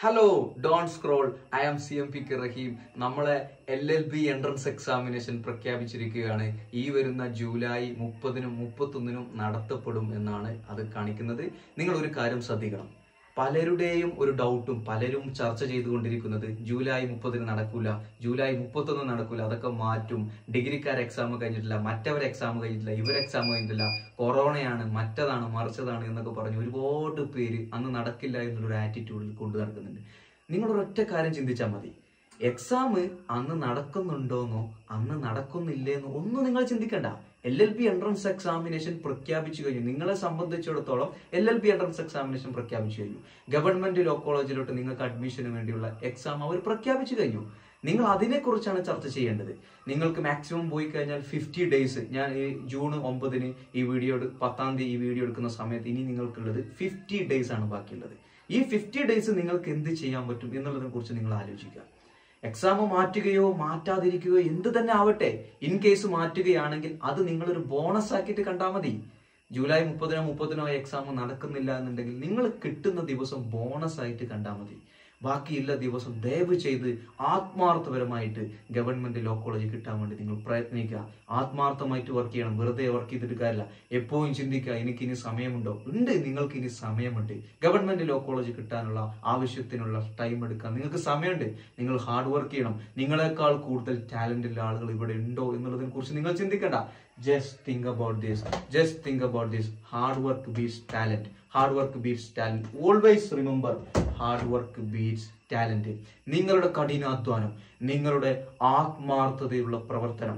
hello don't scroll I am C M P K Rahim നമ്മളെ L L B entrance examination പ്രഖ്യാപിച്ചിരിക്കുകയാണ് ഈ വരുന്ന July മുപ്പതിനും മുപ്പത്തൊന്നിനും നടത്തപ്പെടും എന്നാണ് അത് കാണിക്കുന്നത് നിങ്ങൾ ഒരു കാര്യം ശ്രദ്ധിക്കണം പലരുടെയും ഒരു ഡൗട്ടും പലരും ചർച്ച ചെയ്തുകൊണ്ടിരിക്കുന്നത് ജൂലൈ മുപ്പതിന് നടക്കൂല ജൂലൈ മുപ്പത്തൊന്ന് നടക്കൂല അതൊക്കെ മാറ്റും ഡിഗ്രിക്കാർ എക്സാം കഴിഞ്ഞിട്ടില്ല മറ്റവർ എക്സാം കഴിഞ്ഞിട്ടില്ല ഇവർ എക്സാം കഴിഞ്ഞിട്ടില്ല കൊറോണയാണ് മറ്റതാണ് മറിച്ചതാണ് എന്നൊക്കെ പറഞ്ഞ് ഒരുപാട് പേര് അന്ന് നടക്കില്ല എന്നുള്ളൊരു ആറ്റിറ്റ്യൂഡിൽ കൊണ്ടു നടക്കുന്നുണ്ട് നിങ്ങൾ ഒരൊറ്റ കാര്യം ചിന്തിച്ചാൽ മതി എക്സാം അന്ന് നടക്കുന്നുണ്ടോന്നോ അന്ന് നടക്കുന്നില്ലേന്നോ ഒന്നും നിങ്ങൾ ചിന്തിക്കണ്ട L L B entrance examination പ്രഖ്യാപിച്ചു കഴിഞ്ഞു നിങ്ങളെ സംബന്ധിച്ചിടത്തോളം L L B entrance examination പ്രഖ്യാപിച്ചു കഴിഞ്ഞു ഗവൺമെന്റ് ലോ കോളേജിലോട്ട് നിങ്ങൾക്ക് അഡ്മിഷന് വേണ്ടിയുള്ള എക്സാം അവർ പ്രഖ്യാപിച്ചു കഴിഞ്ഞു നിങ്ങൾ അതിനെക്കുറിച്ചാണ് ചർച്ച ചെയ്യേണ്ടത് നിങ്ങൾക്ക് മാക്സിമം പോയി കഴിഞ്ഞാൽ ഫിഫ്റ്റി ഡേയ്സ് ഞാൻ ഈ ജൂൺ ഒമ്പതിന് ഈ വീഡിയോ എടു- പത്താം തീയതി ഈ വീഡിയോ എടുക്കുന്ന സമയത്ത് ഇനി നിങ്ങൾക്കുള്ളത് ഫിഫ്റ്റി ഡേയ്സ് ആണ് ബാക്കിയുള്ളത് ഈ ഫിഫ്റ്റി ഡേയ്സ് നിങ്ങൾക്ക് എന്ത് ചെയ്യാൻ പറ്റും എന്നുള്ളതിനെ കുറിച്ച് നിങ്ങൾ ആലോചിക്കുക എക്സാം മാറ്റുകയോ മാറ്റാതിരിക്കുകയോ എന്ത് തന്നെ ആവട്ടെ ഇൻ കേസ് മാറ്റുകയാണെങ്കിൽ അത് നിങ്ങളൊരു ബോണസ് ആക്കിയിട്ട് കണ്ടാൽ മതി ജൂലൈ മുപ്പതിനോ മുപ്പതിനോ എക്സാം നടക്കുന്നില്ല എന്നുണ്ടെങ്കിൽ നിങ്ങൾ കിട്ടുന്ന ദിവസം ബോണസ് ആയിട്ട് കണ്ടാൽ മതി ബാക്കിയുള്ള ദിവസം ദയവ് ചെയ്ത് ആത്മാർത്ഥപരമായിട്ട് ഗവൺമെന്റ് ലോ കോളേജ് കിട്ടാൻ വേണ്ടി നിങ്ങൾ പ്രയത്നിക്കുക ആത്മാർത്ഥമായിട്ട് വർക്ക് ചെയ്യണം വെറുതെ വർക്ക് ചെയ്തിട്ട് കാര്യമില്ല എപ്പോഴും ചിന്തിക്കുക എനിക്ക് ഇനി സമയമുണ്ടോ ഉണ്ട് നിങ്ങൾക്ക് ഇനി സമയമുണ്ട് ഗവൺമെന്റ് ലോ കോളേജ് കിട്ടാനുള്ള ആവശ്യത്തിനുള്ള ടൈം എടുക്കാൻ നിങ്ങൾക്ക് സമയമുണ്ട് നിങ്ങൾ ഹാർഡ് വർക്ക് ചെയ്യണം നിങ്ങളെക്കാൾ കൂടുതൽ ടാലന്റ് ഉള്ള ആളുകൾ ഇവിടെ ഉണ്ടോ എന്നുള്ളതിനെ കുറിച്ച് നിങ്ങൾ ചിന്തിക്കണ്ട just think about this just think about this hard work beats talent hard work beats talent always remember hard work beats talent നിങ്ങളുടെ കഠിനാധ്വാനം നിങ്ങളുടെ ആത്മാർത്ഥതയുള്ള പ്രവർത്തനം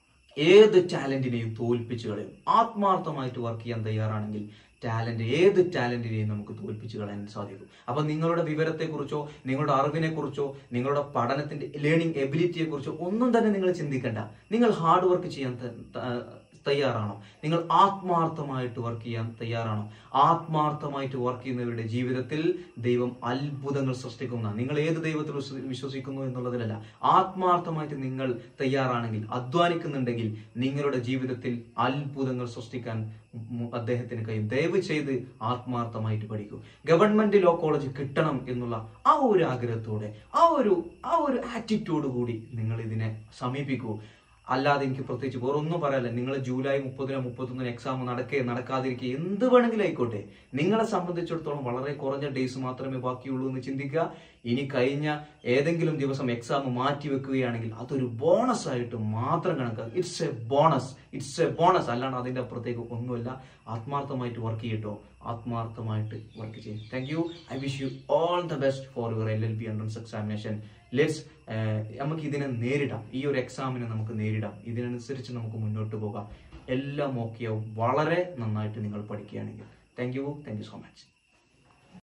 ഏത് ടാലന്റിനെയും തോൽപ്പിച്ചു കളയും ആത്മാർത്ഥമായിട്ട് വർക്ക് ചെയ്യാൻ തയ്യാറാണെങ്കിൽ ടാലന്റ് ഏത് ടാലന്റിനെയും നമുക്ക് തോൽപ്പിച്ചു കളയാൻ സാധിക്കും അപ്പൊ നിങ്ങളുടെ വിവരത്തെക്കുറിച്ചോ നിങ്ങളുടെ അറിവിനെ കുറിച്ചോ നിങ്ങളുടെ പഠനത്തിന്റെ ലേണിംഗ് എബിലിറ്റിയെ കുറിച്ചോ ഒന്നും തന്നെ നിങ്ങൾ ചിന്തിക്കണ്ട നിങ്ങൾ ഹാർഡ് വർക്ക് ചെയ്യാൻ ത- ത- തയ്യാറാണോ നിങ്ങൾ ആത്മാർത്ഥമായിട്ട് വർക്ക് ചെയ്യാൻ തയ്യാറാണോ ആത്മാർത്ഥമായിട്ട് വർക്ക് ചെയ്യുന്നവരുടെ ജീവിതത്തിൽ ദൈവം അത്ഭുതങ്ങൾ സൃഷ്ടിക്കുന്ന നിങ്ങൾ ഏത് ദൈവത്തിൽ വിശ്വ- വിശ്വസിക്കുന്നു എന്നുള്ളതിലല്ല ആത്മാർത്ഥമായിട്ട് നിങ്ങൾ തയ്യാറാണെങ്കിൽ അധ്വാനിക്കുന്നുണ്ടെങ്കിൽ നിങ്ങളുടെ ജീവിതത്തിൽ അത്ഭുതങ്ങൾ സൃഷ്ടിക്കാൻ മു- അദ്ദേഹത്തിന് കഴിയും ദയവ് ചെയ്ത് ആത്മാർത്ഥമായിട്ട് പഠിക്കൂ ഗവൺമെന്റ് ലോ കോളേജ് കിട്ടണം എന്നുള്ള ആ ഒരു ആഗ്രഹത്തോടെ ആ ഒരു ആ ഒരു ആറ്റിറ്റ്യൂഡ് കൂടി നിങ്ങൾ ഇതിനെ സമീപിക്കൂ അല്ലാതെ എനിക്ക് പ്രത്യേകിച്ച് വേറെ ഒന്നും പറയാല്ല നിങ്ങൾ ജൂലൈ മുപ്പതിനോ മുപ്പത്തൊന്നിനോ എക്സാം നടക്കേ നടക്കാതിരിക്കുക എന്ത് വേണമെങ്കിലും ആയിക്കോട്ടെ നിങ്ങളെ സംബന്ധിച്ചിടത്തോളം വളരെ കുറഞ്ഞ ഡേയ്സ് മാത്രമേ ബാക്കിയുള്ളൂ എന്ന് ചിന്തിക്കുക ഇനി കഴിഞ്ഞ ഏതെങ്കിലും ദിവസം എക്സാം മാറ്റി വെക്കുകയാണെങ്കിൽ അതൊരു ബോണസ് ആയിട്ട് മാത്രം കണക്കാക്കുക it's a bonus it's a bonus അല്ലാണ്ട് അതിന്റെ അപ്പുറത്തേക്ക് ഒന്നുമില്ല ആത്മാർത്ഥമായിട്ട് വർക്ക് ചെയ്യട്ടോ ആത്മാർത്ഥമായിട്ട് വർക്ക് ചെയ്യും thank you I wish you all the best for your L L B entrance examination let's നമുക്ക് ഇതിനെ നേരിടാം ഈ ഒരു എക്സാമിനെ നമുക്ക് നേരിടാം ഇതിനനുസരിച്ച് നമുക്ക് മുന്നോട്ട് പോകാം എല്ലാം ഓക്കെയാവും വളരെ നന്നായിട്ട് നിങ്ങൾ പഠിക്കുകയാണെങ്കിൽ thank you thank you so much